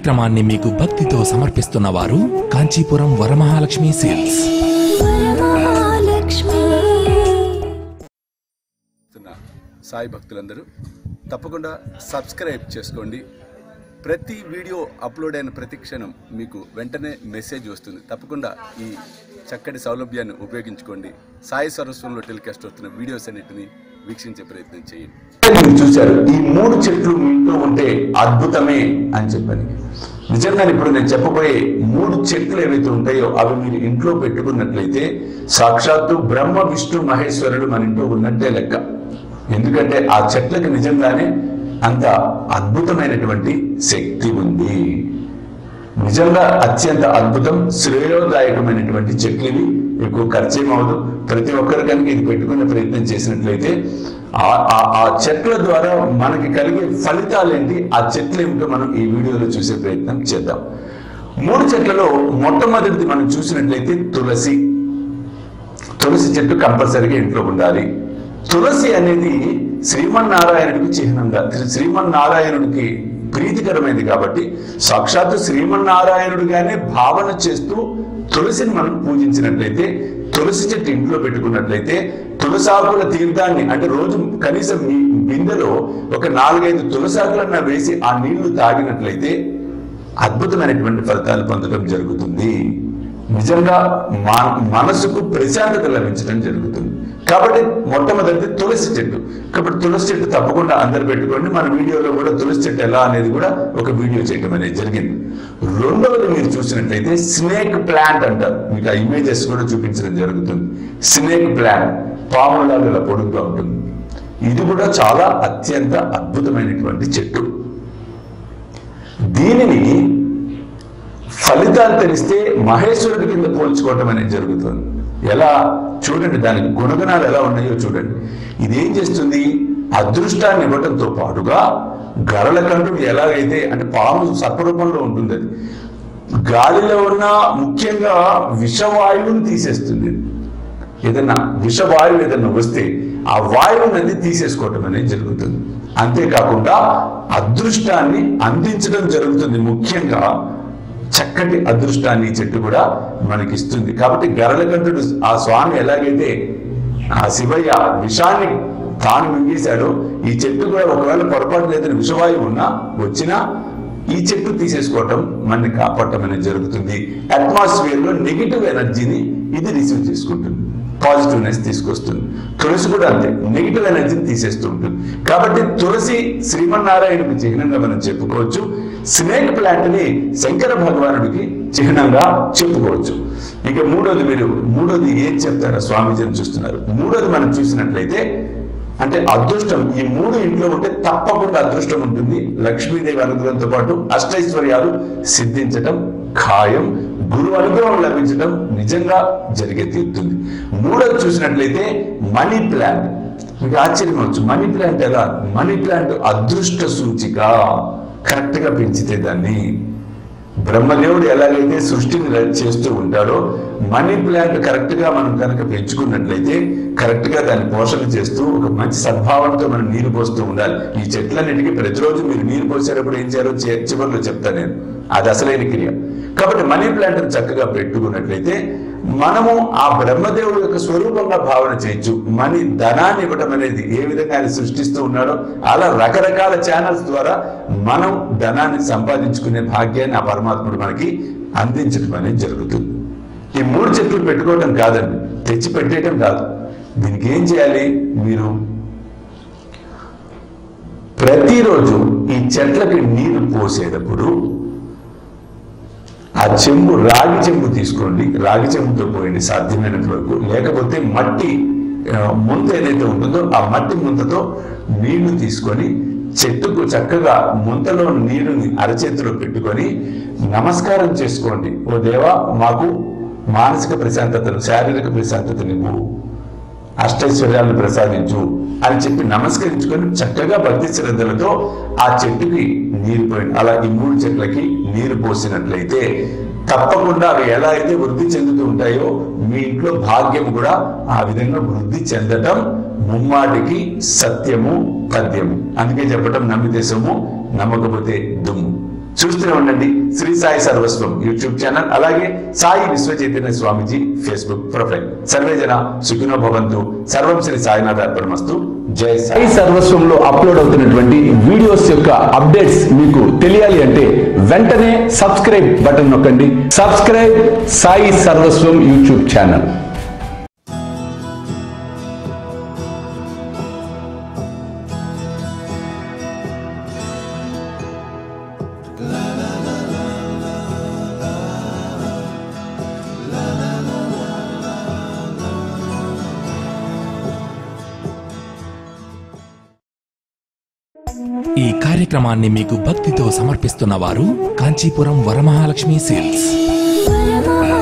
కార్యక్రమాన్ని మీకు భక్తితో సమర్పిస్తున్న వారు కాంచీపురం వరమహాలక్ష్మి సేల్స్ వరమహాలక్ష్మి చేస్తున్న సాయి భక్తులందరూ తప్పకుండా సబ్స్క్రైబ్ చేసుకోండి ప్రతి వీడియో అప్లోడ్ అయిన ప్రతి క్షణం మీకు వెంటనే మెసేజ్ వస్తుంది తప్పకుండా ఈ చక్కటి సౌలభ్యాన్ని ఉపయోగించుకోండి సాయి సరస్వంలో టెలికాస్ట్ అవుతున్న వీడియోస్ అన్నిటిని వీక్షించే ప్రయత్నం చేయండి మీరు చూశారు ఈ మూడు చెట్లు మీ ఇంట్లో ఉంటే అద్భుతమే అని చెప్పని నిజంగా ఇప్పుడు నేను చెప్పబోయే మూడు చెట్లు ఏవైతే ఉంటాయో అవి మీరు ఇంట్లో పెట్టుకున్నట్లయితే సాక్షాత్తు బ్రహ్మ విష్ణు మహేశ్వరుడు మన ఇంట్లో ఉన్నట్టే లెక్క ఎందుకంటే ఆ చెట్లకు నిజంగానే అంత అద్భుతమైనటువంటి శక్తి ఉంది నిజంగా అత్యంత అద్భుతం శ్రేయోదాయకమైనటువంటి చెట్లు ఇవి ఎక్కువ ఖర్చేం అవ్వదు ప్రతి ఒక్కరు కనుక ఇది పెట్టుకునే ప్రయత్నం చేసినట్లయితే ఆ- ఆ- ఆ చెట్ల ద్వారా మనకి కలిగే ఫలితాలు ఏంటి ఆ చెట్లు ఏమిటో మనం ఈ వీడియోలో చూసే ప్రయత్నం చేద్దాం మూడు చెట్లలో మొట్టమొదటిది మనం చూసినట్లయితే తులసి తులసి చెట్టు కంపల్సరీగా ఇంట్లో ఉండాలి తులసి అనేది శ్రీమన్నారాయణుడికి చిహ్నంగా శ్రీమన్నారాయణుడికి ప్రీతికరమైనది కాబట్టి సాక్షాత్తు శ్రీమన్నారాయణుడిగానే భావన చేస్తూ తులసిని మనం పూజించినట్లయితే తులసి చెట్టు ఇంట్లో పెట్టుకున్నట్లయితే తులసాకుల తీర్థాన్ని అంటే రోజు కనీసం మీ బిందెలో ఒక నాలుగైదు తులసాకులన్నా వేసి ఆ నీళ్లు తాగినట్లయితే అద్భుతమైనటువంటి ఫలితాలు పొందడం జరుగుతుంది నిజంగా మా- మనసుకు ప్రశాంతత లభించడం జరుగుతుంది కాబట్టి మొట్టమొదటి తులసి చెట్టు కాబట్టి తులసి చెట్టు తప్పకుండా అందరు పెట్టుకోండి మన వీడియోలో కూడా తులసి చెట్టు ఎలా అనేది కూడా ఒక వీడియో చేయడం అనేది జరిగింది రెండవది మీరు చూసినట్లయితే స్నేక్ ప్లాంట్ అంటారు మీకు ఆ ఇమేజెస్ కూడా చూపించడం జరుగుతుంది స్నేక్ ప్లాంట్ పాములాగా ఇలా పొడుగుగా ఉంటుంది ఇది కూడా చాలా అత్యంత అద్భుతమైనటువంటి చెట్టు దీనిని ఫలితాలు తెలిస్తే మహేశ్వరుడి కింద పోల్చుకోవటం అనేది జరుగుతుంది ఎలా చూడండి దానికి గుణగణాలు ఎలా ఉన్నాయో చూడండి ఇది ఏం చేస్తుంది అదృష్టాన్ని ఇవ్వడంతో పాటుగా గరళ కంఠుడు ఎలాగైతే అంటే పాము సర్పరూపంలో ఉంటుంది అది గాలిలో ఉన్న ముఖ్యంగా విషవాయువుని తీసేస్తుంది ఏదైనా విషవాయువు ఏదైనా వస్తే ఆ వాయువు అనేది తీసేసుకోవటం అనేది జరుగుతుంది అంతేకాకుండా అదృష్టాన్ని అందించడం జరుగుతుంది ముఖ్యంగా చక్కటి అదృష్టాన్ని ఈ చెట్టు కూడా మనకి ఇస్తుంది కాబట్టి గరళకంఠుడు ఆ స్వామి ఎలాగైతే ఆ శివయ్య విషాన్ని తాను మింగేశాడో ఈ చెట్టు కూడా ఒకవేళ పొరపాటు లేదని విషవాయువు ఉన్నా వచ్చినా ఈ చెట్టు తీసేసుకోవటం మనని కాపాడటం అనేది జరుగుతుంది అట్మాస్ఫియర్ లో నెగిటివ్ ఎనర్జీని ఇది రిసీవ్ చేసుకుంటుంది పాజిటివ్నెస్ తీసుకొస్తుంది తులసి కూడా అంతే నెగిటివ్ ఎనర్జీని తీసేస్తూ ఉంటుంది కాబట్టి తులసి శ్రీమన్నారాయణుడికి చిహ్నంగా మనం చెప్పుకోవచ్చు స్నేక్ ప్లాంట్ ని శంకర భగవానుడికి చిహ్నంగా చెప్పుకోవచ్చు ఇక మూడోది మీరు మూడోది ఏం చెప్తారో స్వామీజీని చూస్తున్నారు మూడోది మనం చూసినట్లయితే అంటే అదృష్టం ఈ మూడు ఇంట్లో ఉంటే తప్పకుండా అదృష్టం ఉంటుంది లక్ష్మీదేవి అనుగ్రహంతో పాటు అష్టైశ్వర్యాలు సిద్ధించటం ఖాయం గురువు అనుగ్రహం లభించడం నిజంగా జరిగే తీరుతుంది మూడోది చూసినట్లయితే మనీ ప్లాంట్ మీకు ఆశ్చర్యం అవచ్చు మనీ ప్లాంట్ ఎలా మనీ ప్లాంట్ అదృష్ట సూచిక కరెక్ట్ గా పెంచితే దాన్ని బ్రహ్మదేవుడు ఎలాగైతే సృష్టిని ర- చేస్తూ ఉంటాడో మనీ ప్లాంట్ కరెక్ట్ గా మనం కనుక పెంచుకున్నట్లయితే కరెక్ట్ గా దాన్ని పోషణ చేస్తూ ఒక మంచి సద్భావంతో మనం నీరు పోస్తూ ఉండాలి ఈ చెట్లన్నిటికీ ప్రతిరోజు మీరు నీరు పోసేటప్పుడు ఏం చేయాలో చే- చివరిలో చెప్తాను నేను అది అసలైన క్రియ కాబట్టి మనీ ప్లాంట్ చక్కగా పెట్టుకున్నట్లయితే మనము ఆ బ్రహ్మదేవుడు యొక్క స్వరూపంగా భావన చేయొచ్చు మనీ ధనాన్ని ఇవ్వటం అనేది ఏ విధంగా ఆయన సృష్టిస్తూ ఉన్నాడో అలా రకరకాల ఛానల్స్ ద్వారా మనం ధనాన్ని సంపాదించుకునే భాగ్యాన్ని ఆ పరమాత్ముడు మనకి అందించడం అనేది జరుగుతుంది ఈ మూడు చెట్లు పెట్టుకోవడం కాదండి తెచ్చి పెట్టేయటం కాదు దీనికి ఏం చేయాలి మీరు ప్రతిరోజు ఈ చెట్లకి నీరు పోసేటప్పుడు ఆ చెంబు రాగి చెంబు తీసుకోండి రాగి చెంబుతో పోయండి సాధ్యమైనంత వరకు లేకపోతే మట్టి ఆ, ముంత ఏదైతే ఉంటుందో ఆ మట్టి ముంతతో నీళ్లు తీసుకొని చెట్టుకు చక్కగా ముంతలో నీరుని అరచేతిలో పెట్టుకొని నమస్కారం చేసుకోండి ఓ దేవా మాకు మానసిక ప్రశాంతతను శారీరక ప్రశాంతతనివ్వు అష్టైశ్వర్యాలను ప్రసాదించు అని చెప్పి నమస్కరించుకొని చక్కగా భక్తి శ్రద్ధలతో ఆ చెట్టుకి నీరు పోయింది అలా ఈ మూడు చెట్లకి నీరు పోసినట్లయితే తప్పకుండా అవి ఎలా అయితే వృద్ధి చెందుతూ ఉంటాయో మీ ఇంట్లో భాగ్యం కూడా ఆ విధంగా వృద్ధి చెందటం ముమ్మాటికి సత్యము పద్యము అందుకే చెప్పటం నమ్మితే సొమ్ము నమ్మకపోతే దుమ్ము చూస్తూనే ఉండండి శ్రీ సాయి సర్వస్వం యూట్యూబ్ ఛానల్ అలాగే సాయి విశ్వ చైతన్య స్వామిజీ ఫేస్బుక్ ప్రొఫైల్ సర్వే జన సుఖినో భవంతు సర్వం శ్రీ సాయినాథ అర్పణమస్తు జై సాయి సర్వస్వంలో అప్లోడ్ అవుతున్నటువంటి వీడియోస్ యొక్క అప్డేట్స్ మీకు తెలియాలి అంటే వెంటనే సబ్స్క్రైబ్ బటన్ నొక్కండి subscribe Sai Sarvaswam YouTube channel ఈ కార్యక్రమాన్ని మీకు భక్తితో సమర్పిస్తున్న వారు కాంచీపురం వరమహాలక్ష్మి సేల్స్ వరమహాలక్ష్మి